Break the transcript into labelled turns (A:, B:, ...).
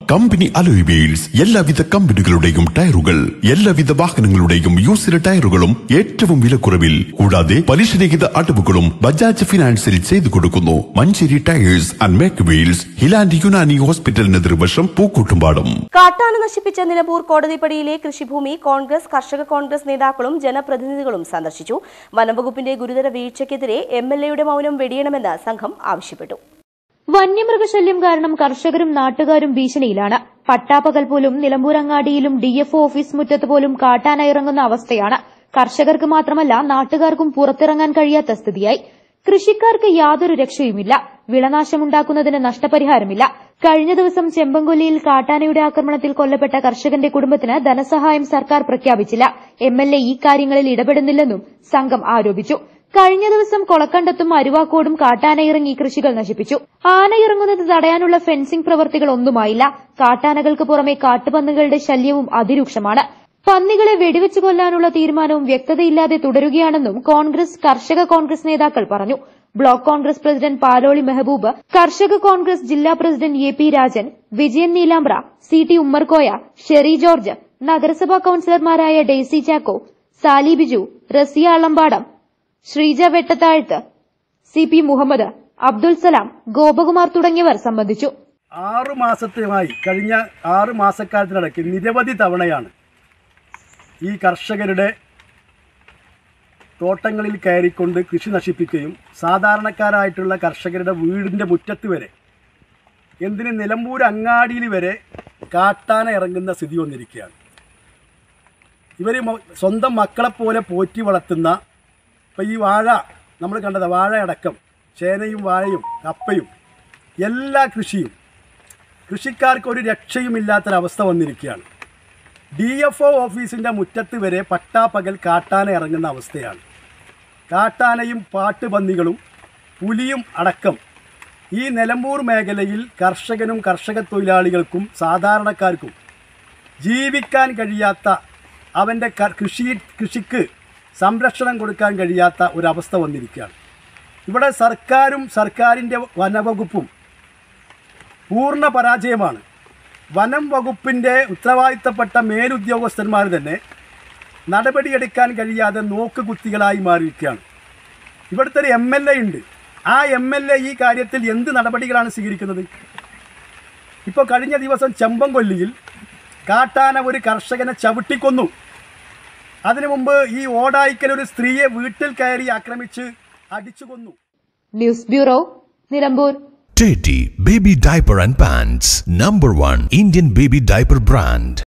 A: Company alloy wheels എല്ലാവിധ കമ്പനികളുടെയും ടയറുകൾ എല്ലാവിധ വാഹനങ്ങളുടെയും യൂസിഡ് ടയറുകളും ഏറ്റവും വിലക്കുറവിൽ കൂടാതെ പലിശരഹിത അടവുകളും ബജാജ് ഫിനാൻസിൽ ചെയ്തു കൊടുക്കുന്നു Manjeri tyres and make wheels Highland Unani ഹോസ്പിറ്റലിന് എതിർവശം പൂക്കൂട്ടുംപാടം
B: കാട്ടാന നശിപ്പിച്ച നിലമ്പൂർ കോടതിപ്പടിയിലെ കൃഷിഭൂമി കോൺഗ്രസ് കർഷക കോൺഗ്രസ് നേതാക്കളും ജനപ്രതിനിധികളും സന്ദർശിച്ചു വനംവകുപ്പിന്റെ ഗുരുതര വീഴ്ചയ്ക്കെതിരെ എം എൽ എയുടെ മൌനം വെടിയണമെന്ന് സംഘം ആവശ്യപ്പെട്ടു
C: വന്യമൃഗശല്യം കാരണം കർഷകരും നാട്ടുകാരും ഭീഷണിയിലാണ് പട്ടാപ്പകൽ പോലും നിലമ്പൂരങ്ങാടിയിലും ഡിഎഫ്ഒ ഓഫീസ് മുറ്റത്ത് പോലും കാട്ടാന ഇറങ്ങുന്ന അവസ്ഥയാണ് കർഷകർക്ക് മാത്രമല്ല നാട്ടുകാർക്കും പുറത്തിറങ്ങാൻ കഴിയാത്ത സ്ഥിതിയായി കൃഷിക്കാർക്ക് യാതൊരു രക്ഷയുമില്ല വിളനാശമുണ്ടാക്കുന്നതിന് നഷ്ടപരിഹാരമില്ല കഴിഞ്ഞ ദിവസം ചെമ്പൻകൊല്ലിയിൽ കാട്ടാനയുടെ ആക്രമണത്തിൽ കൊല്ലപ്പെട്ട കർഷകന്റെ കുടുംബത്തിന് ധനസഹായം സർക്കാർ പ്രഖ്യാപിച്ചില്ല എം എൽ എ ഈ കാര്യങ്ങളിൽ ഇടപെടുന്നില്ലെന്നും സംഘം ആരോപിച്ചു കഴിഞ്ഞ ദിവസം കൊളക്കണ്ടത്തും അരുവാക്കോടും കാട്ടാന ഇറങ്ങി കൃഷികൾ നശിപ്പിച്ചു ആന ഇറങ്ങുന്നത് തടയാനുള്ള ഫെൻസിംഗ് പ്രവർത്തികൾ ഒന്നുമായില്ല കാട്ടാനകൾക്ക് പുറമെ കാട്ടുപന്നികളുടെ ശല്യവും അതിരൂക്ഷമാണ് പന്നികളെ വെടിവെച്ചു കൊല്ലാനുള്ള തീരുമാനവും വ്യക്തതയില്ലാതെ തുടരുകയാണെന്നും കോൺഗ്രസ് കർഷക കോൺഗ്രസ് നേതാക്കൾ പറഞ്ഞു ബ്ലോക്ക് കോൺഗ്രസ് പ്രസിഡന്റ് പാലോളി മെഹബൂബ് കർഷക കോൺഗ്രസ് ജില്ലാ president A P Rajan Vijayan Neelambra C T Ummerkoya Shery George നഗരസഭാ കൌൺസിലർമാരായ ഡെയ്സി ചാക്കോ സാലി ബിജു റസിയ അള്ളമ്പാടം ശ്രീജ വെട്ടത്താഴത്ത് സി പി മുഹമ്മദ് അബ്ദുൽ സലാം ഗോപകുമാർ തുടങ്ങിയവർ സംബന്ധിച്ചു
D: ആറു മാസത്തുമായി കഴിഞ്ഞ ആറ് മാസക്കാലത്തിനിടയ്ക്ക് നിരവധി തവണയാണ് ഈ കർഷകരുടെ തോട്ടങ്ങളിൽ കയറിക്കൊണ്ട് കൃഷി നശിപ്പിക്കുകയും സാധാരണക്കാരായിട്ടുള്ള കർഷകരുടെ വീടിൻ്റെ മുറ്റത്ത് വരെ എന്തിന് നിലമ്പൂർ അങ്ങാടിയിൽ വരെ കാട്ടാന ഇറങ്ങുന്ന സ്ഥിതി വന്നിരിക്കുകയാണ് ഇവർ സ്വന്തം മക്കളെപ്പോലെ പോറ്റി വളർത്തുന്ന ഇപ്പോൾ ഈ വാഴ നമ്മൾ കണ്ടത് വാഴയടക്കം ചേനയും വാഴയും കപ്പയും എല്ലാ കൃഷിയും കൃഷിക്കാർക്ക് ഒരു രക്ഷയുമില്ലാത്തൊരവസ്ഥ വന്നിരിക്കുകയാണ് ഡി എഫ് ഒ ഓഫീസിൻ്റെ മുറ്റത്ത് വരെ പട്ടാപ്പകൽ കാട്ടാന ഇറങ്ങുന്ന അവസ്ഥയാണ് കാട്ടാനയും പാട്ടുപന്നികളും പുലിയും അടക്കം ഈ നിലമ്പൂർ മേഖലയിൽ കർഷകനും കർഷക തൊഴിലാളികൾക്കും സാധാരണക്കാർക്കും ജീവിക്കാൻ കഴിയാത്ത അവൻ്റെ ക- കൃഷി കൃഷിക്ക് സംരക്ഷണം കൊടുക്കാൻ കഴിയാത്ത ഒരവസ്ഥ വന്നിരിക്കുകയാണ് ഇവിടെ സർക്കാരും സർക്കാരിൻ്റെ വനവകുപ്പും പൂർണ്ണ പരാജയമാണ് വനം വകുപ്പിൻ്റെ ഉത്തരവാദിത്തപ്പെട്ട മേലുദ്യോഗസ്ഥന്മാർ തന്നെ നടപടിയെടുക്കാൻ കഴിയാതെ നോക്കുകുത്തികളായി മാറിയിരിക്കുകയാണ് ഇവിടുത്തെ ഒരു എം എൽ എ ഉണ്ട് ആ എം എൽ എ ഈ കാര്യത്തിൽ എന്ത് നടപടികളാണ് സ്വീകരിക്കുന്നത് ഇപ്പോൾ കഴിഞ്ഞ ദിവസം ചെമ്പൻകൊല്ലിയിൽ കാട്ടാന ഒരു കർഷകനെ ചവിട്ടിക്കൊന്നു അതിനു മുമ്പ് ഈ ഓടായിക്കൽ ഒരു സ്ത്രീയെ വീട്ടിൽ കയറി ആക്രമിച്ച് അടിച്ചു കൊന്നു
C: news bureau Nilambur
E: Teddy Baby Diaper and Pants, number one Indian baby diaper brand.